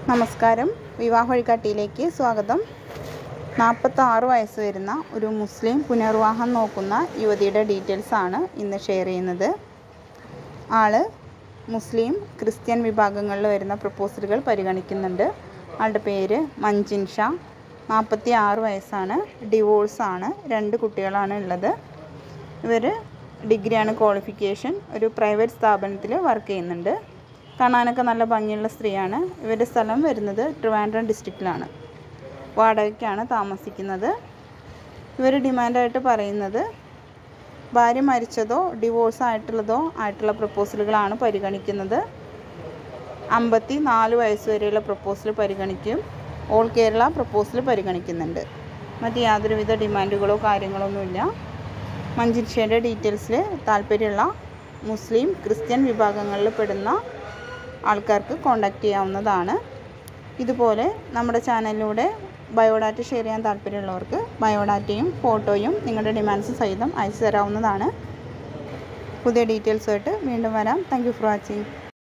നമസ്കാരം വിവാഹ വഴികാട്ടിയിലേക്ക് സ്വാഗതം നാൽപ്പത്താറ് വയസ്സ് വരുന്ന ഒരു മുസ്ലിം പുനർവിവാഹം നോക്കുന്ന യുവതിയുടെ ഡീറ്റെയിൽസ് ആണ് ഇന്ന് ഷെയർ ചെയ്യുന്നത് ആള് മുസ്ലിം ക്രിസ്ത്യൻ വിഭാഗങ്ങളിൽ വരുന്ന പ്രപ്പോസലുകൾ പരിഗണിക്കുന്നുണ്ട് ആളുടെ പേര് മഞ്ജിൻ ഷാ നാൽപ്പത്തി ആറ് വയസ്സാണ് ഡിവോഴ്സാണ് രണ്ട് കുട്ടികളാണ് ഉള്ളത് ഇവർ ഡിഗ്രിയാണ് ക്വാളിഫിക്കേഷൻ ഒരു പ്രൈവറ്റ് സ്ഥാപനത്തിൽ വർക്ക് ചെയ്യുന്നുണ്ട് കാണാനൊക്കെ നല്ല ഭംഗിയുള്ള സ്ത്രീയാണ് ഇവരുടെ സ്ഥലം വരുന്നത് ട്രിവാൻഡ്രം ഡിസ്ട്രിക്റ്റിലാണ് വാടകയ്ക്കാണ് താമസിക്കുന്നത് ഇവർ ഡിമാൻഡായിട്ട് പറയുന്നത് ഭാര്യ മരിച്ചതോ ഡിവോഴ്സ് ആയിട്ടുള്ളതോ ആയിട്ടുള്ള പ്രപ്പോസലുകളാണ് പരിഗണിക്കുന്നത് അമ്പത്തി നാല് വയസ്സ് വരെയുള്ള പ്രപ്പോസൽ പരിഗണിക്കും ഓൾ കേരള പ്രപ്പോസൽ പരിഗണിക്കുന്നുണ്ട് മറ്റ് യാതൊരുവിധ ഡിമാൻഡുകളോ കാര്യങ്ങളൊന്നുമില്ല മഞ്ജിൻഷയുടെ ഡീറ്റെയിൽസിൽ താല്പര്യമുള്ള മുസ്ലിം ക്രിസ്ത്യൻ വിഭാഗങ്ങളിൽ പെടുന്ന ആൾക്കാർക്ക് കോൺടാക്റ്റ് ചെയ്യാവുന്നതാണ് ഇതുപോലെ നമ്മുടെ ചാനലിലൂടെ ബയോഡാറ്റ ഷെയർ ചെയ്യാൻ താല്പര്യമുള്ളവർക്ക് ബയോഡാറ്റയും ഫോട്ടോയും നിങ്ങളുടെ ഡിമാൻഡ്സ് സഹിതം അയച്ചു തരാവുന്നതാണ് പുതിയ ഡീറ്റെയിൽസുമായിട്ട് വീണ്ടും വരാം താങ്ക് യു ഫോർ വാച്ചിങ്